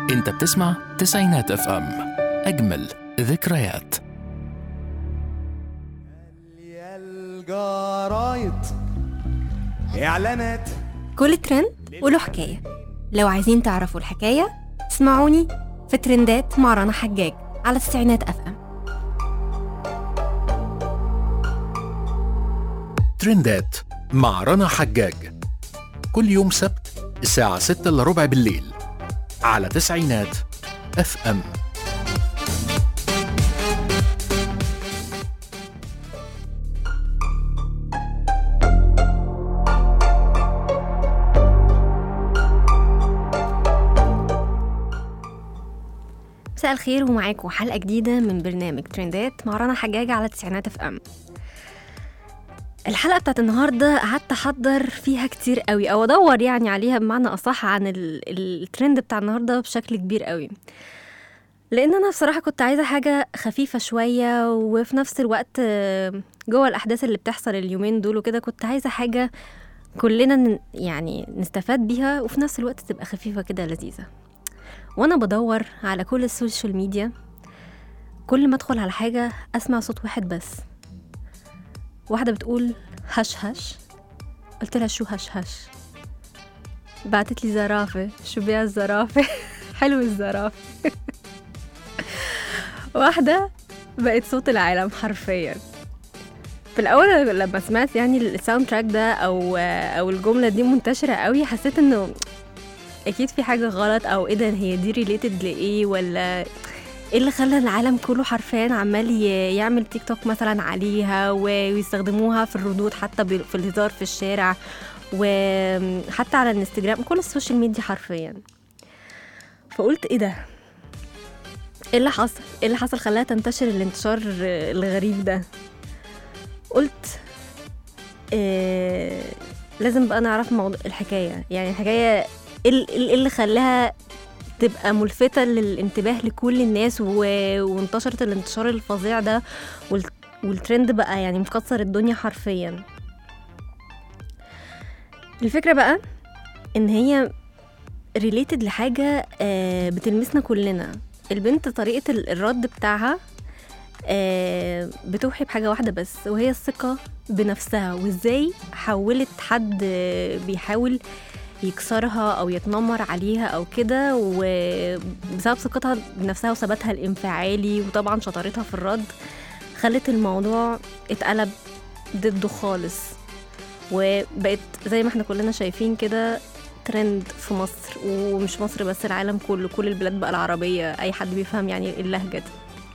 انت بتسمع تسعينات اف ام اجمل ذكريات يا الجرايد اعلانات كل ترند وله حكاية لو عايزين تعرفوا الحكاية اسمعوني في ترندات مع رنا حجاج على تسعينات اف ام ترندات مع رنا حجاج كل يوم سبت الساعة 6 إلا ربع بالليل على تسعينات اف ام مساء الخير ومعاكم حلقة جديدة من برنامج ترندات مع رنا حجاج على تسعينات اف ام الحلقة بتاعت النهاردة قعدت أحضر فيها كتير قوي أو أدور يعني عليها بمعنى أصح عن ال- الترند بتاع النهاردة بشكل كبير قوي لأن أنا بصراحة كنت عايزة حاجة خفيفة شوية وفي نفس الوقت آه، جوه الأحداث اللي بتحصل اليومين دول وكده كنت عايزة حاجة كلنا ن- يعني نستفاد بيها وفي نفس الوقت تبقى خفيفة كده لذيذة وانا بدور على كل السوشيال ميديا كل ما ادخل على حاجة اسمع صوت واحد بس واحدة بتقول هش هش قلت لها شو هش هش بعتت لي زرافة شو بيها الزرافة حلو الزرافة واحدة بقت صوت العالم حرفيا في الاول لما سمعت يعني الساوند تراك ده او او الجمله دي منتشره قوي حسيت انه اكيد في حاجه غلط او ايه ده هي دي ريليتد لايه ولا ايه اللي خلى العالم كله حرفيا عمال ي- يعمل تيك توك مثلا عليها و- ويستخدموها في الردود حتى ب- في الهزار في الشارع وحتى على الانستجرام كل السوشيال ميديا حرفيا فقلت ايه ده ايه اللي حصل ايه اللي حصل خلاها تنتشر الانتشار الغريب ده قلت إيه لازم بقى نعرف موضوع الحكايه يعني الحكايه ايه ال- إيه اللي خلاها تبقى ملفتة للانتباه لكل الناس و... وانتشرت الانتشار الفظيع ده وال... والترند بقى يعني مكسر الدنيا حرفيا الفكرة بقى ان هي ريليتد لحاجة آه، بتلمسنا كلنا البنت طريقة ال- الرد بتاعها آه، بتوحي بحاجة واحدة بس وهي الثقة بنفسها وازاي حولت حد آه، بيحاول يكسرها او يتنمر عليها او كده وبسبب ثقتها بنفسها وثباتها الانفعالي وطبعا شطارتها في الرد خلت الموضوع اتقلب ضده خالص وبقت زي ما احنا كلنا شايفين كده ترند في مصر ومش مصر بس العالم كله كل البلاد بقى العربية أي حد بيفهم يعني اللهجة دي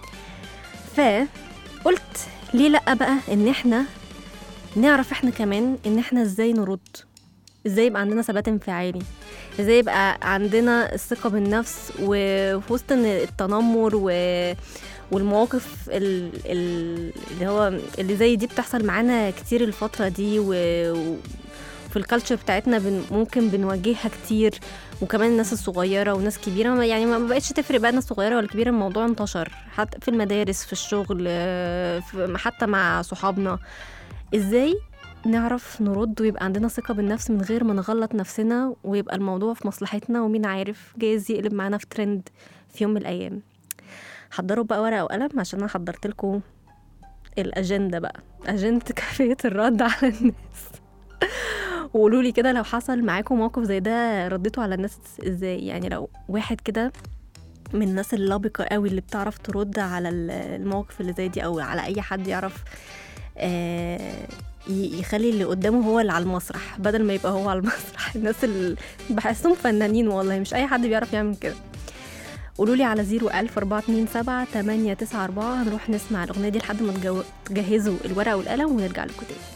فقلت ليه لأ بقى إن احنا نعرف احنا كمان إن احنا ازاي نرد ازاي يبقى عندنا ثبات انفعالي ازاي يبقى عندنا الثقة بالنفس وفي وسط إن التنمر و... والمواقف ال... ال... اللي هو اللي زي دي بتحصل معانا كتير الفترة دي و... وفي الكالتشر بتاعتنا بن... ممكن بنواجهها كتير وكمان الناس الصغيرة وناس كبيرة ما- يعني ما بقتش تفرق بقى ناس صغيرة ولا كبيرة الموضوع انتشر حتى في المدارس في الشغل في... حتى مع صحابنا ازاي نعرف نرد ويبقى عندنا ثقة بالنفس من غير ما نغلط نفسنا ويبقى الموضوع في مصلحتنا ومين عارف جايز يقلب معانا في ترند في يوم من الأيام حضروا بقى ورقة وقلم عشان أنا حضرت لكم الأجندة بقى أجندة كيفية الرد على الناس وقولوا لي كده لو حصل معاكم موقف زي ده رديتوا على الناس ازاي يعني لو واحد كده من الناس اللبقة قوي اللي بتعرف ترد على ال- المواقف اللي زي دي أو على أي حد يعرف آه، ي- يخلي اللي قدامه هو اللي على المسرح بدل ما يبقى هو على المسرح الناس اللي بحسهم فنانين والله مش اي حد بيعرف يعمل كده قولوا لي على 01000 427 894 هنروح نسمع الاغنيه دي لحد ما تجو- تجهزوا الورقه والقلم ونرجع لكم تاني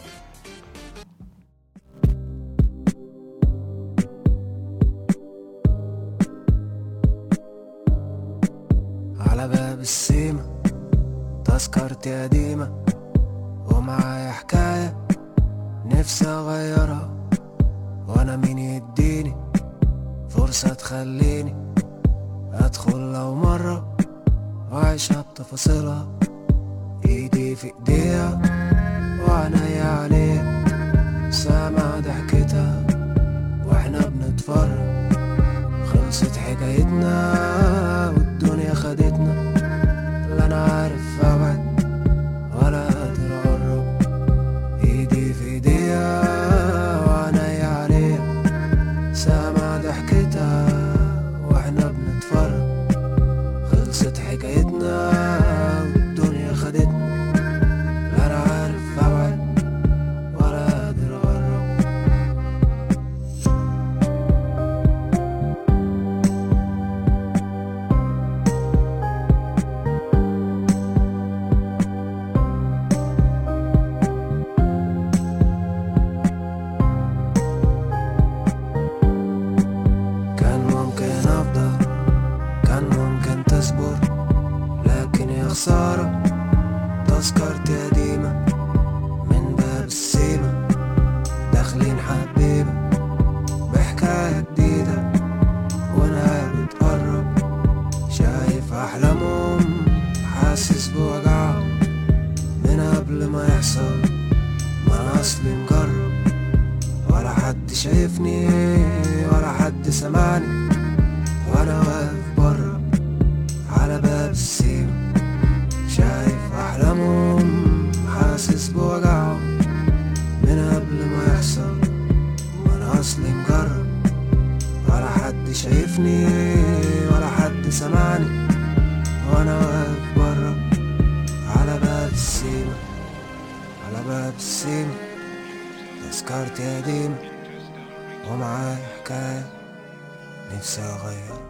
على باب السيما تذكرتي قديمة ومعايا حكاية نفسي أغيرها وأنا مين يديني فرصة تخليني أدخل لو مرة وأعيشها بتفاصيلها إيدي في إيديها وعينيا عليها سامع ضحكتها واحنا بنتفرج خلصت حكايتنا حد شايفني ولا حد سمعني وانا واقف بره على باب السيما شايف احلامهم حاسس بوجعهم من قبل ما يحصل وانا اصلي مجرب ولا حد شايفني ولا حد سمعني وانا واقف بره على باب السيما على باب السيما تذكرتي قديمة ومعايا حكاية نفسي أغير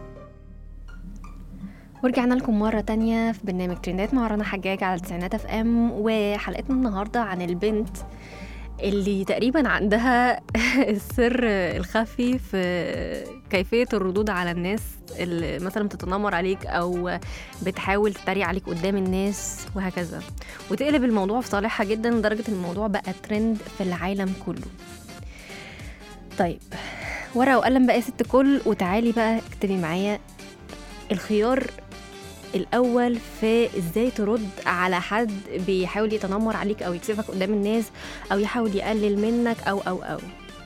ورجعنا لكم مرة تانية في برنامج ترندات مع رنا حجاج على تسعينات اف ام وحلقتنا النهاردة عن البنت اللي تقريبا عندها السر الخفي في كيفية الردود على الناس اللي مثلا بتتنمر عليك أو بتحاول تتريق عليك قدام الناس وهكذا وتقلب الموضوع في صالحها جدا لدرجة إن الموضوع بقى ترند في العالم كله طيب ورقة وقلم بقى يا ست كل وتعالي بقى اكتبي معايا الخيار الأول في إزاي ترد على حد بيحاول يتنمر عليك أو يكسفك قدام الناس أو يحاول يقلل منك أو أو أو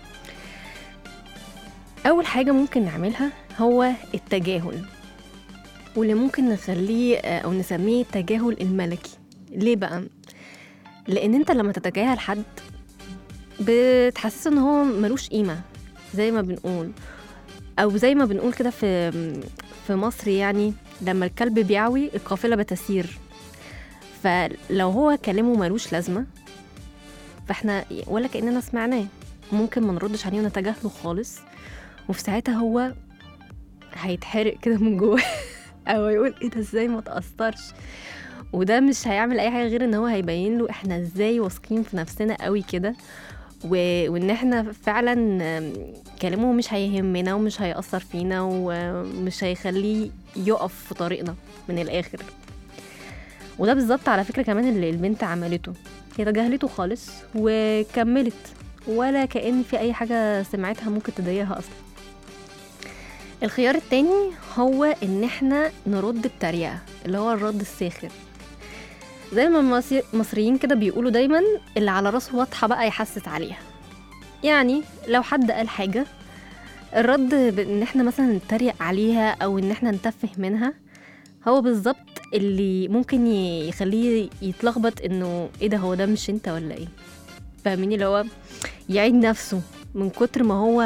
أول حاجة ممكن نعملها هو التجاهل واللي ممكن نخليه آه، أو نسميه التجاهل الملكي ليه بقى؟ لأن أنت لما تتجاهل حد بتحسسه إن هو ملوش قيمة زي ما بنقول أو زي ما بنقول كده في في مصر يعني لما الكلب بيعوي القافلة بتسير فلو هو كلامه ملوش لازمة فاحنا ولا كأننا سمعناه ممكن ما نردش عليه ونتجاهله خالص وفي ساعتها هو هيتحرق كده من جوه او يقول ايه ده ازاي ما تأثرش وده مش هيعمل اي حاجه غير ان هو هيبين له احنا ازاي واثقين في نفسنا قوي كده و... وان احنا فعلا آم، كلامه مش هيهمنا ومش هيأثر فينا ومش هيخليه يقف في طريقنا من الاخر وده بالظبط على فكره كمان اللي البنت عملته هي تجاهلته خالص وكملت ولا كأن في اي حاجه سمعتها ممكن تضايقها اصلا الخيار التاني هو ان احنا نرد بتريقه اللي هو الرد الساخر زي ما المصري- المصريين كده بيقولوا دايما اللي على راسه واضحه بقى يحسس عليها يعني لو حد قال حاجه الرد بان احنا مثلا نتريق عليها او ان احنا نتفه منها هو بالظبط اللي ممكن ي- يخليه يتلخبط انه ايه ده هو ده مش انت ولا ايه فاهميني اللي هو يعيد نفسه من كتر ما هو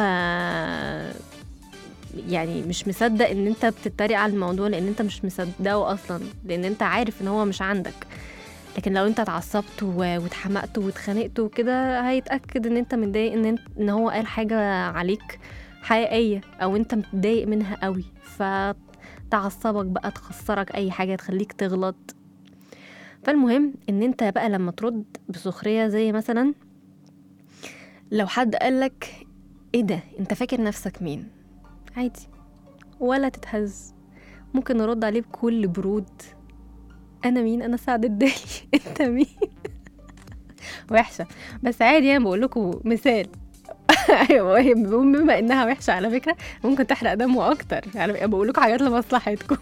يعني مش مصدق ان انت بتتريق على الموضوع لان انت مش مصدقه اصلا لان انت عارف ان هو مش عندك لكن لو انت اتعصبت و- واتحمقت واتخانقت وكده هيتاكد ان انت متضايق ان انت ان هو قال حاجه عليك حقيقيه او انت متضايق منها قوي فتعصبك بقى تخسرك اي حاجه تخليك تغلط فالمهم ان انت بقى لما ترد بسخريه زي مثلا لو حد قالك ايه ده انت فاكر نفسك مين عادي ولا تتهز ممكن نرد عليه بكل برود انا مين انا سعد الدالي انت مين وحشه بس عادي انا بقول لكم مثال ايوه هي بما انها وحشه على فكره ممكن تحرق دمه اكتر يعني بقول لكم حاجات لمصلحتكم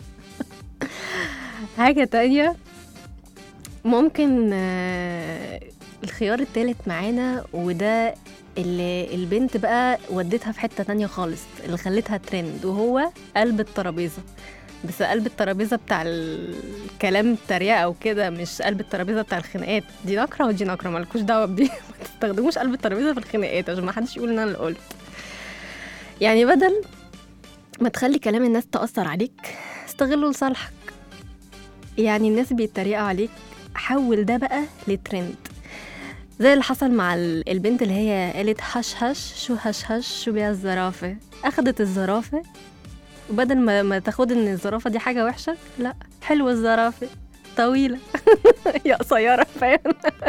حاجه تانية ممكن آه، الخيار التالت معانا وده اللي البنت بقى ودتها في حتة تانية خالص اللي خلتها ترند وهو قلب الترابيزة بس قلب الترابيزة بتاع الكلام التريقة أو كده مش قلب الترابيزة بتاع الخناقات دي نكرة ودي نكرة مالكوش دعوة بدي ما تستخدموش قلب الترابيزة في الخناقات عشان ما حدش يقول إن أنا اللي قلت يعني بدل ما تخلي كلام الناس تأثر عليك استغله لصالحك يعني الناس بيتريقوا عليك حول ده بقى لترند زي اللي حصل مع ال- البنت اللي هي قالت هش هش شو هش هش شو بيها الزرافة أخدت الزرافة وبدل ما, ما تاخد ان الزرافة دي حاجة وحشة لا حلوة الزرافة طويلة هي قصيرة فاهم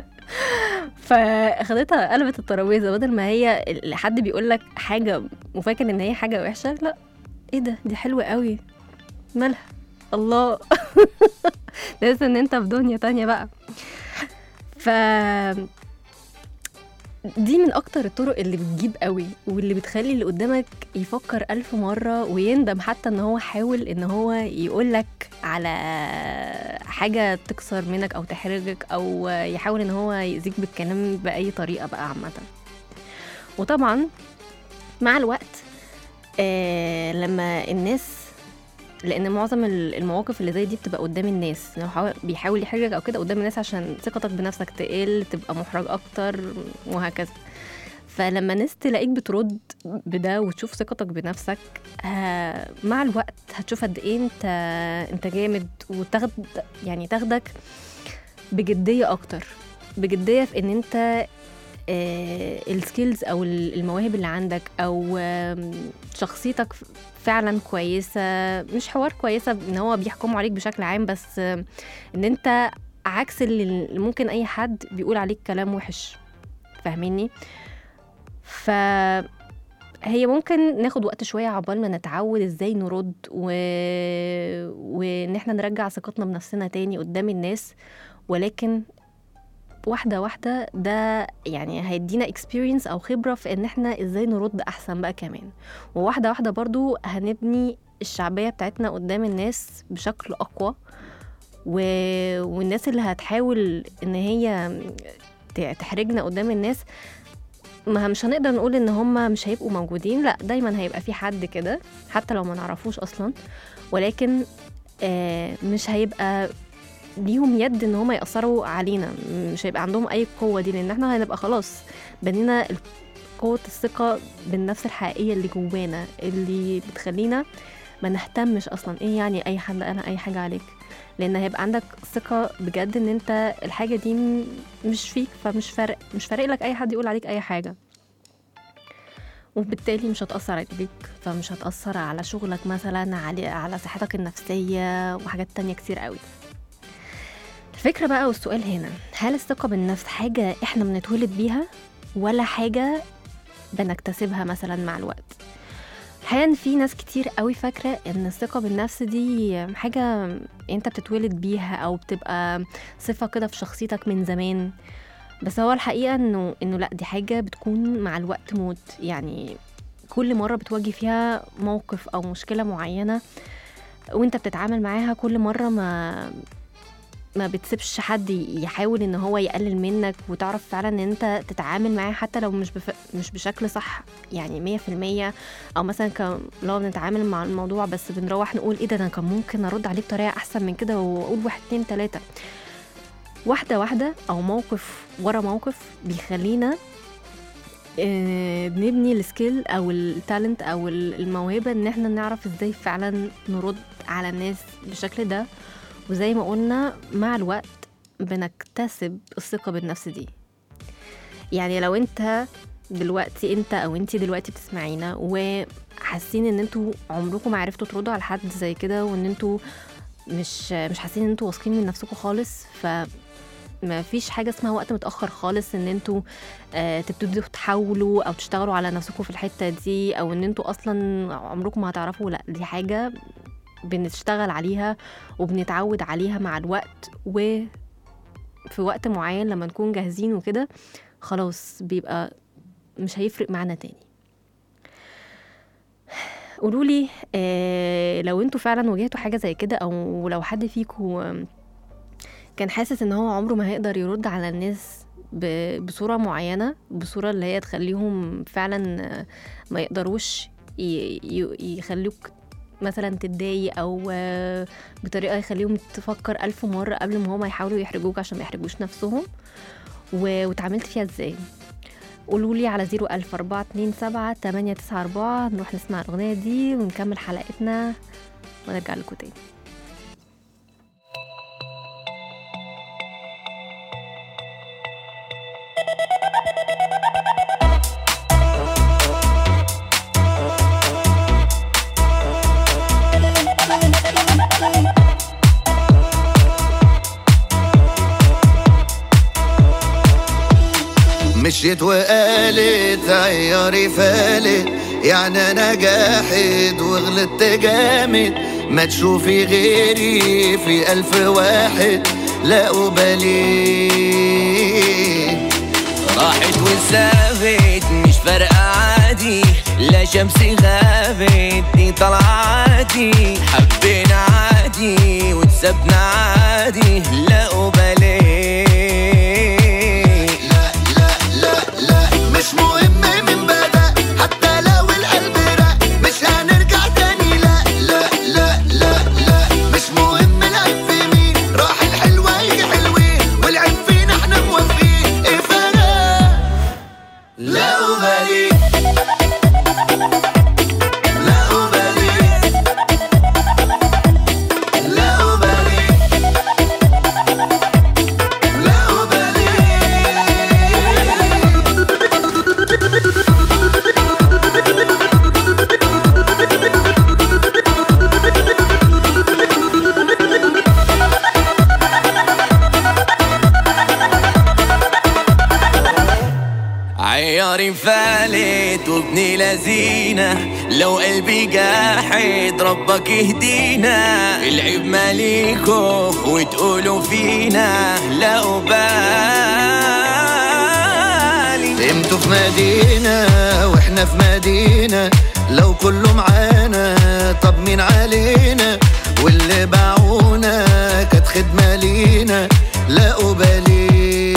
فاخدتها قلبت الترابيزة بدل ما هي ال- حد بيقول لك حاجة وفاكر ان هي حاجة وحشة لا ايه ده دي حلوة قوي مالها الله تحس ان انت في دنيا تانية بقى ف دي من اكتر الطرق اللي بتجيب قوي واللي بتخلي اللي قدامك يفكر ألف مرة ويندم حتى ان هو حاول ان هو يقولك على حاجة تكسر منك او تحرجك او يحاول ان هو يأذيك بالكلام بأي طريقة بقى عامة وطبعا مع الوقت آه لما الناس لان معظم ال- المواقف اللي زي دي بتبقى قدام الناس لو حاول- بيحاول يحرجك او كده قدام الناس عشان ثقتك بنفسك تقل تبقى محرج اكتر وهكذا فلما الناس تلاقيك بترد بده وتشوف ثقتك بنفسك آه مع الوقت هتشوف قد ايه انت انت جامد وتاخد يعني تاخدك بجديه اكتر بجديه في ان انت السكيلز او ال- المواهب اللي عندك او آم، شخصيتك فعلا كويسه مش حوار كويسه ان هو بيحكموا عليك بشكل عام بس آم، ان انت عكس اللي ممكن اي حد بيقول عليك كلام وحش فاهميني ف هي ممكن ناخد وقت شوية عقبال ما نتعود ازاي نرد و... وان احنا نرجع ثقتنا بنفسنا تاني قدام الناس ولكن واحدة واحدة ده يعني هيدينا experience أو خبرة في إن إحنا إزاي نرد أحسن بقى كمان وواحدة واحدة برضو هنبني الشعبية بتاعتنا قدام الناس بشكل أقوى و... والناس اللي هتحاول إن هي ت- تحرجنا قدام الناس ما مش هنقدر نقول ان هم مش هيبقوا موجودين لا دايما هيبقى في حد كده حتى لو ما نعرفوش اصلا ولكن آه مش هيبقى ليهم يد ان هم ياثروا علينا مش هيبقى عندهم اي قوه دي لان احنا هنبقى خلاص بنينا ال- قوه الثقه بالنفس الحقيقيه اللي جوانا اللي بتخلينا ما نهتمش اصلا ايه يعني اي حد قال اي حاجه عليك لان هيبقى عندك ثقه بجد ان انت الحاجه دي م- مش فيك فمش فارق مش فارق لك اي حد يقول عليك اي حاجه وبالتالي مش هتأثر عليك فمش هتأثر على شغلك مثلا على على صحتك النفسية وحاجات تانية كتير قوي الفكرة بقى والسؤال هنا هل الثقة بالنفس حاجة احنا بنتولد بيها ولا حاجة بنكتسبها مثلا مع الوقت الحقيقة إن في ناس كتير قوي فاكرة ان الثقة بالنفس دي حاجة انت بتتولد بيها او بتبقى صفة كده في شخصيتك من زمان بس هو الحقيقة انه انه لا دي حاجة بتكون مع الوقت موت يعني كل مرة بتواجه فيها موقف او مشكلة معينة وانت بتتعامل معاها كل مرة ما ما بتسيبش حد يحاول ان هو يقلل منك وتعرف فعلا ان انت تتعامل معاه حتى لو مش بف... مش بشكل صح يعني مية في المية او مثلا ك... لو بنتعامل مع الموضوع بس بنروح نقول ايه ده انا كان ممكن ارد عليه بطريقة احسن من كده واقول واحد اتنين تلاتة واحدة واحدة او موقف ورا موقف بيخلينا آه، نبني السكيل او التالنت او الموهبة ان احنا نعرف ازاي فعلا نرد على الناس بالشكل ده وزي ما قلنا مع الوقت بنكتسب الثقة بالنفس دي يعني لو انت دلوقتي انت او انتي دلوقتي بتسمعينا وحاسين ان انتوا عمركم ما عرفتوا تردوا على حد زي كده وان انتوا مش مش حاسين ان انتوا واثقين من نفسكم خالص ف ما فيش حاجة اسمها وقت متأخر خالص ان انتوا آه تبتدوا تحاولوا او تشتغلوا على نفسكم في الحتة دي او ان انتوا اصلا عمركم ما هتعرفوا لا دي حاجة بنشتغل عليها وبنتعود عليها مع الوقت وفي وقت معين لما نكون جاهزين وكده خلاص بيبقى مش هيفرق معانا تاني قولوا لي آه لو انتوا فعلا واجهتوا حاجه زي كده او لو حد فيكم كان حاسس ان هو عمره ما هيقدر يرد على الناس ب- بصوره معينه بصوره اللي هي تخليهم فعلا آه، ما يقدروش ي- ي- يخلوك مثلا تتضايق او آه، بطريقه يخليهم تفكر ألف مره قبل ما هما يحاولوا يحرجوك عشان ما يحرجوش نفسهم و- واتعاملت فيها ازاي قولوا لي على 01000 427 894 نروح نسمع الأغنية دي ونكمل حلقتنا ونرجع لكم تاني مشيت وقالت عياري فالت يعني انا جاحد وغلطت جامد ما تشوفي غيري في الف واحد لا أبالي راحت وسافت مش فارقة عادي لا شمسي غابت دي طلعاتي حبينا عادي وتسبنا عادي لا أبالي لا لا لا لا مش مهم من وابن لذينة لو قلبي جاحد ربك يهدينا العيب ماليكو وتقولوا فينا لا أبالي انتوا في مدينة واحنا في مدينة لو كله معانا طب مين علينا واللي باعونا كانت خدمة لينا لا أبالي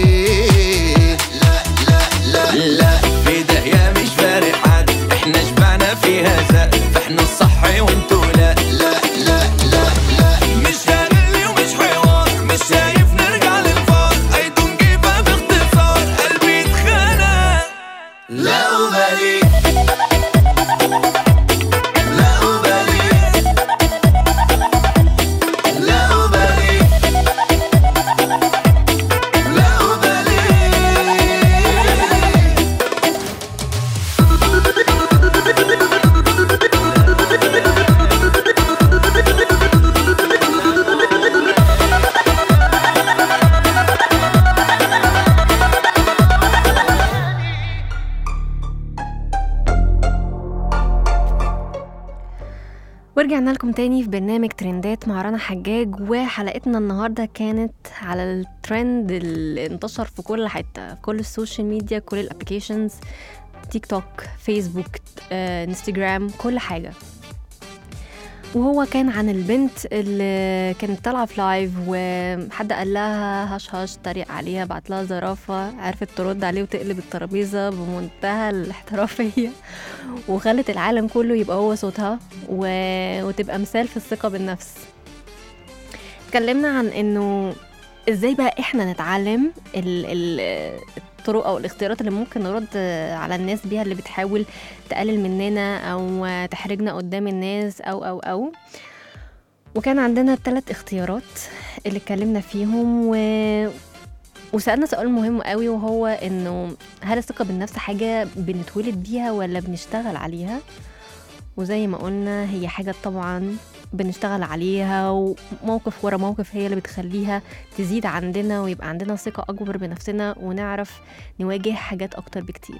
لا لا لا لا في داهية مش فارق حد احنا شبعنا فيها زق فاحنا الصح وانتوا لا لا لا لا لا مش هنقلي ومش حوار مش شايف نرجع للفار I don't give up باختصار قلبي اتخنق لا أبالي لا أبالي لا أبالي لا أبالي ورجعنا لكم تاني في برنامج ترندات مع رنا حجاج وحلقتنا النهاردة كانت على الترند اللي انتشر في كل حتة في كل السوشيال ميديا كل الابليكيشنز تيك توك فيسبوك آه، انستجرام كل حاجة وهو كان عن البنت اللي كانت طالعة في لايف وحد قال لها هش هش تريق عليها بعت لها زرافة عرفت ترد عليه وتقلب الترابيزة بمنتهى الاحترافية وخلت العالم كله يبقى هو صوتها و... وتبقى مثال في الثقة بالنفس اتكلمنا عن انه ازاي بقى احنا نتعلم ال... ال... الطرق او الاختيارات اللي ممكن نرد على الناس بيها اللي بتحاول تقلل مننا او تحرجنا قدام الناس او او او وكان عندنا ثلاث اختيارات اللي اتكلمنا فيهم و... وسألنا سؤال مهم قوي وهو انه هل الثقة بالنفس حاجة بنتولد بيها ولا بنشتغل عليها وزي ما قلنا هي حاجة طبعا بنشتغل عليها وموقف ورا موقف هي اللي بتخليها تزيد عندنا ويبقى عندنا ثقة أكبر بنفسنا ونعرف نواجه حاجات أكتر بكتير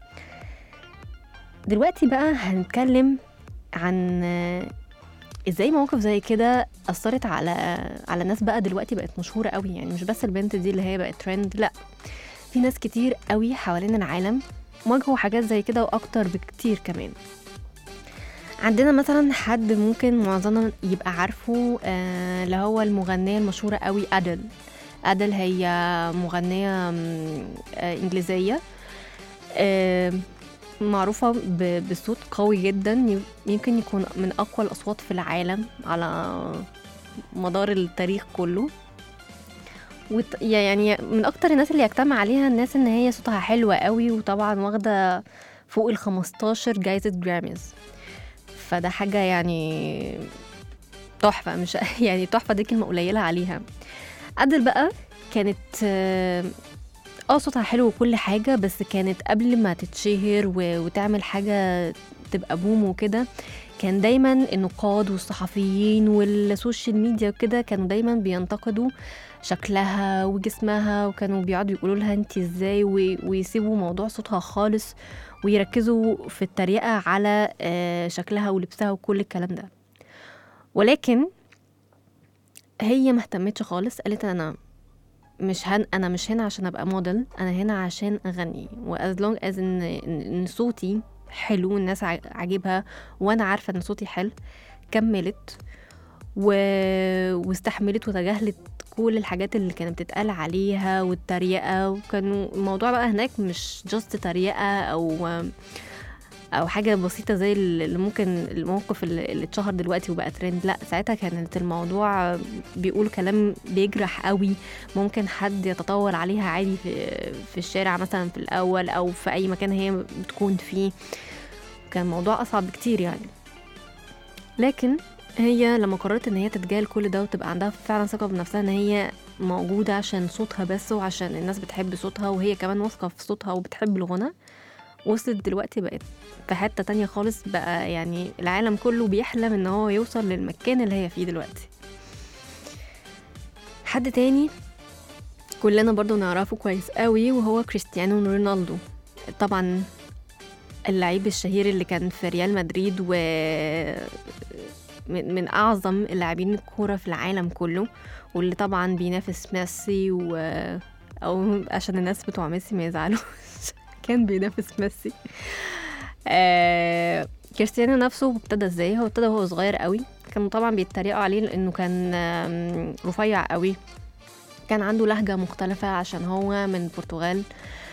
دلوقتي بقى هنتكلم عن ازاي مواقف زي كده اثرت على على ناس بقى دلوقتي بقت مشهوره قوي يعني مش بس البنت دي اللي هي بقت ترند لا في ناس كتير قوي حوالين العالم واجهوا حاجات زي كده واكتر بكتير كمان عندنا مثلا حد ممكن معظمنا يبقى عارفه آه، اللي هو المغنية المشهورة قوي أدل أدل هي مغنية مم، آه، إنجليزية آه، معروفة ب- بصوت قوي جدا ي- يمكن يكون من أقوى الأصوات في العالم على مدار التاريخ كله وت- يعني من أكتر الناس اللي يجتمع عليها الناس إن هي صوتها حلوة قوي وطبعا واخدة فوق ال 15 جايزة جراميز فده حاجة يعني تحفة مش يعني تحفة دي كلمة قليلة عليها أدل بقى كانت آه، اه صوتها حلو وكل حاجة بس كانت قبل ما تتشهر و- وتعمل حاجة تبقى بوم وكده كان دايما النقاد والصحفيين والسوشيال ميديا وكده كانوا دايما بينتقدوا شكلها وجسمها وكانوا بيقعدوا يقولوا لها انت ازاي و- ويسيبوا موضوع صوتها خالص ويركزوا في التريقة على آه، شكلها ولبسها وكل الكلام ده ولكن هي ما اهتمتش خالص قالت انا مش هن انا مش هنا عشان ابقى موديل انا هنا عشان اغني واز لونج از ان ان إن صوتي حلو الناس ع- عاجبها وانا عارفه ان صوتي حلو كملت و... واستحملت وتجاهلت كل الحاجات اللي كانت بتتقال عليها والتريقه وكانوا الموضوع بقى هناك مش جاست تريقه او او حاجه بسيطه زي اللي ممكن الموقف اللي اللي اتشهر دلوقتي وبقى ترند لا ساعتها كانت الموضوع بيقول كلام بيجرح قوي ممكن حد يتطاول عليها عادي في في الشارع مثلا في الاول او في اي مكان هي بتكون فيه كان الموضوع اصعب بكتير يعني لكن هي لما قررت ان هي تتجاهل كل ده وتبقى عندها فعلا ثقه بنفسها ان هي موجوده عشان صوتها بس وعشان الناس بتحب صوتها وهي كمان واثقه في صوتها وبتحب الغنى وصلت دلوقتي بقت في حته تانية خالص بقى يعني العالم كله بيحلم ان هو يوصل للمكان اللي هي فيه دلوقتي حد تاني كلنا برضو نعرفه كويس قوي وهو كريستيانو رونالدو طبعا اللعيب الشهير اللي كان في ريال مدريد و من, من اعظم اللاعبين الكوره في العالم كله واللي طبعا بينافس ميسي و او عشان الناس بتوع ميسي ما يزعلوش كان بينافس ميسي آه كريستيانو نفسه ابتدى ازاي هو ابتدى وهو صغير قوي كانوا طبعا بيتريقوا عليه لانه كان آم، رفيع قوي كان عنده لهجة مختلفة عشان هو من البرتغال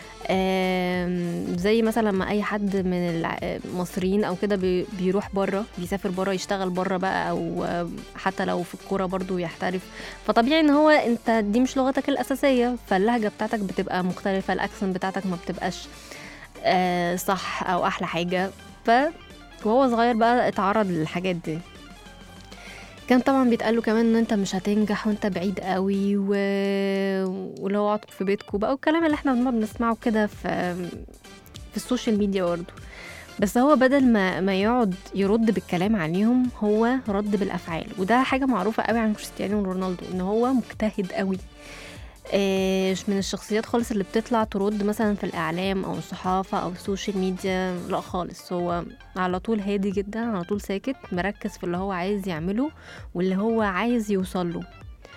آم، زي مثلا لما اي حد من الع- المصريين او كده بي- بيروح بره بيسافر بره يشتغل بره بقى او آم، حتى لو في الكوره برضو يحترف فطبيعي ان هو انت دي مش لغتك الاساسيه فاللهجه بتاعتك بتبقى مختلفه الاكسنت بتاعتك ما بتبقاش آه، صح او احلى حاجه ف وهو صغير بقى اتعرض للحاجات دي كان طبعا بيتقال له كمان ان انت مش هتنجح وانت بعيد قوي و... ولو اقعد في بيتكم بقى والكلام اللي احنا بنقعد نسمعه كده في في السوشيال ميديا برضه بس هو بدل ما ما يقعد يرد بالكلام عليهم هو رد بالافعال وده حاجه معروفه قوي عن كريستيانو رونالدو ان هو مجتهد قوي آه، مش من الشخصيات خالص اللي بتطلع ترد مثلا في الاعلام او الصحافه او السوشيال ميديا لا خالص هو على طول هادي جدا على طول ساكت مركز في اللي هو عايز يعمله واللي هو عايز يوصل له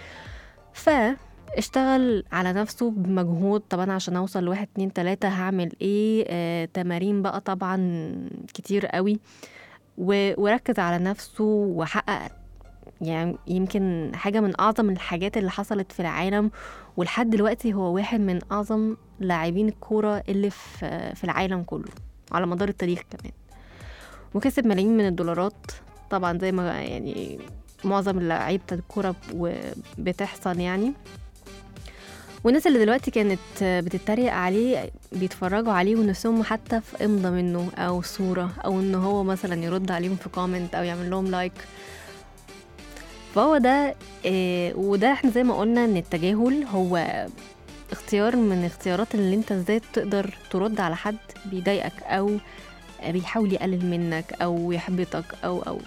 فاشتغل على نفسه بمجهود طبعا عشان اوصل لواحد اتنين تلاتة هعمل ايه آه، تمارين بقى طبعا كتير قوي و- وركز على نفسه وحقق يعني يمكن حاجة من أعظم الحاجات اللي حصلت في العالم ولحد دلوقتي هو واحد من أعظم لاعبين الكورة اللي في في العالم كله على مدار التاريخ كمان وكسب ملايين من الدولارات طبعا زي ما يعني معظم لعيبة الكورة و- بتحصل يعني والناس اللي دلوقتي كانت بتتريق عليه بيتفرجوا عليه ونفسهم حتى في امضى منه او صورة او ان هو مثلا يرد عليهم في كومنت او يعمل لهم لايك فهو ده إيه وده احنا زي ما قلنا ان التجاهل هو اختيار من اختيارات اللي انت ازاي تقدر ترد على حد بيضايقك او بيحاول يقلل منك او يحبطك او او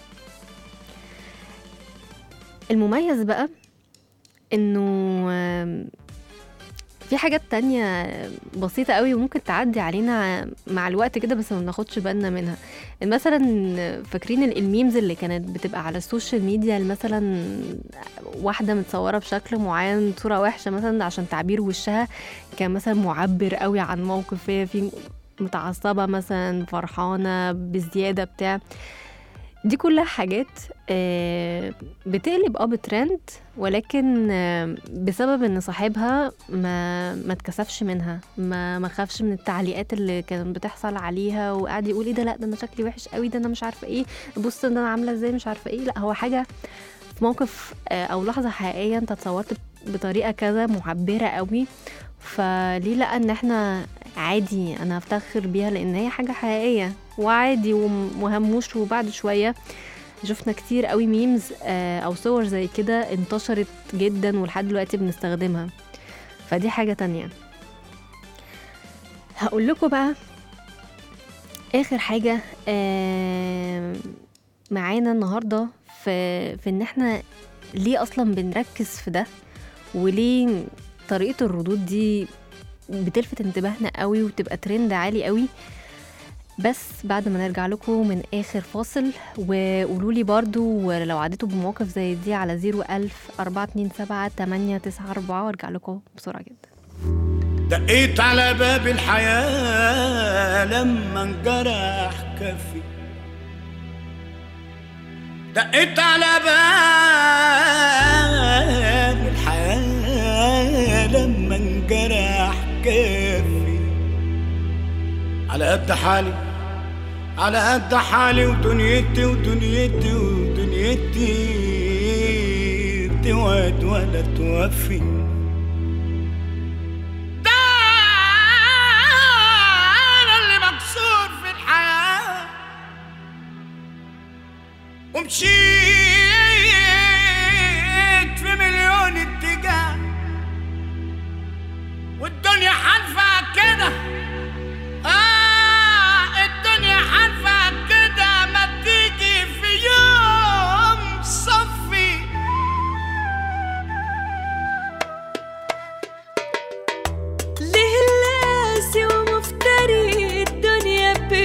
المميز بقى انه آم، في حاجات تانية بسيطة قوي وممكن تعدي علينا مع الوقت كده بس ما بناخدش بالنا منها مثلا فاكرين ال- الميمز اللي كانت بتبقى على السوشيال ميديا مثلا واحدة متصورة بشكل معين صورة وحشة مثلا عشان تعبير وشها كان مثلا معبر قوي عن موقف هي فيه متعصبة مثلا فرحانة بزيادة بتاع دي كلها حاجات آه، بتقلب اه بترند ولكن آه، بسبب ان صاحبها ما ما اتكسفش منها ما ما خافش من التعليقات اللي كانت بتحصل عليها وقعد يقول ايه ده لا ده انا شكلي وحش قوي ده انا مش عارفه ايه بص ده انا عامله ازاي مش عارفه ايه لا هو حاجه في موقف آه، او لحظه حقيقيه انت اتصورت بطريقه كذا معبره قوي فليه لا ان احنا عادي انا هفتخر بيها لان هي حاجه حقيقيه وعادي ومهموش وبعد شويه شفنا كتير قوي ميمز آه، او صور زي كده انتشرت جدا ولحد دلوقتي بنستخدمها فدي حاجه تانية هقول لكم بقى اخر حاجه آه، معانا النهارده في في ان احنا ليه اصلا بنركز في ده وليه طريقه الردود دي بتلفت انتباهنا قوي وتبقى ترند عالي قوي بس بعد ما نرجع لكم من اخر فاصل وقولوا لي برضو لو عديتوا بمواقف زي دي على 01000 427 894 وارجع لكم بسرعه جدا دقيت على باب الحياة لما انجرح كفي دقيت على باب الحياة لما انجرح كفي على قد حالي على قد حالي ودنيتي ودنيتي ودنيتي بتوعد ولا توفي ده انا اللي مكسور في الحياة ومشيت في مليون اتجاه والدنيا حالفة كده آه الدنيا حالفة كده ما تيجي في يوم صفي ليه اللاسي ومفتري الدنيا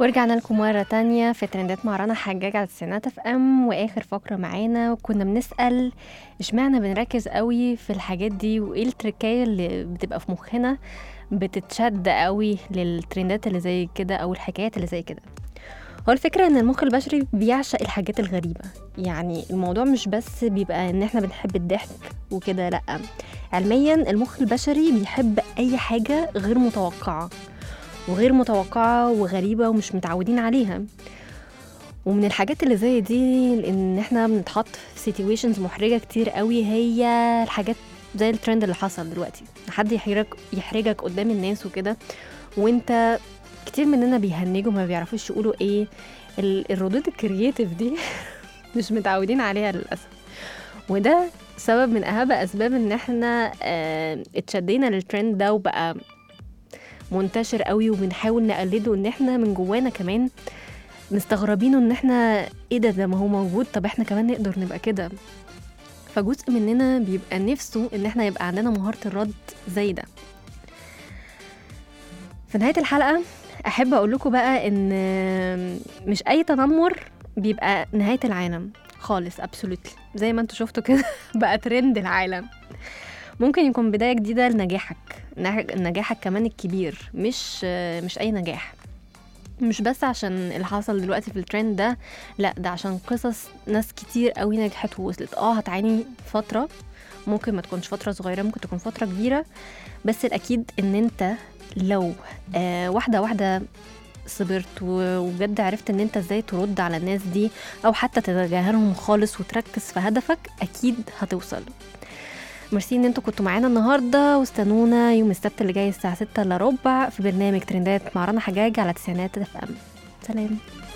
ورجعنا لكم مرة تانية في ترندات مع رنا حجاج على التسعينات اف ام واخر فقرة معانا وكنا بنسأل اشمعنى بنركز قوي في الحاجات دي وايه التركاية اللي بتبقى في مخنا بتتشد قوي للترندات اللي زي كده او الحكايات اللي زي كده هو الفكرة ان المخ البشري بيعشق الحاجات الغريبة يعني الموضوع مش بس بيبقى ان احنا بنحب الضحك وكده لأ علميا المخ البشري بيحب اي حاجة غير متوقعة وغير متوقعة وغريبة ومش متعودين عليها ومن الحاجات اللي زي دي ان احنا بنتحط في سيتويشنز محرجة كتير قوي هي الحاجات زي الترند اللي حصل دلوقتي حد يحرجك يحرجك قدام الناس وكده وانت كتير مننا بيهنجوا ما بيعرفوش يقولوا ايه ال- الردود الكرييتيف دي مش متعودين عليها للاسف وده سبب من اهم اسباب ان احنا اه اتشدينا للترند ده وبقى منتشر قوي وبنحاول نقلده ان احنا من جوانا كمان مستغربينه ان احنا ايه ده ده ما هو موجود طب احنا كمان نقدر نبقى كده فجزء مننا بيبقى نفسه ان احنا يبقى عندنا مهارة الرد زي ده في نهاية الحلقة احب اقول لكم بقى ان مش اي تنمر بيبقى نهاية العالم خالص ابسولوتلي زي ما انتوا شفتوا كده بقى ترند العالم ممكن يكون بداية جديدة لنجاحك نج- نجاحك كمان الكبير مش مش أي نجاح مش بس عشان اللي حصل دلوقتي في الترند ده لا ده عشان قصص ناس كتير قوي نجحت ووصلت اه هتعاني فترة ممكن ما تكونش فترة صغيرة ممكن تكون فترة كبيرة بس الأكيد إن أنت لو آه واحدة واحدة صبرت و- وبجد عرفت ان انت ازاي ترد على الناس دي او حتى تتجاهلهم خالص وتركز في هدفك اكيد هتوصل ميرسي ان انتوا كنتوا معانا النهارده واستنونا يوم السبت اللي جاي الساعه 6 الا ربع في برنامج ترندات مع رنا حجاج على تسعينات اف ام سلام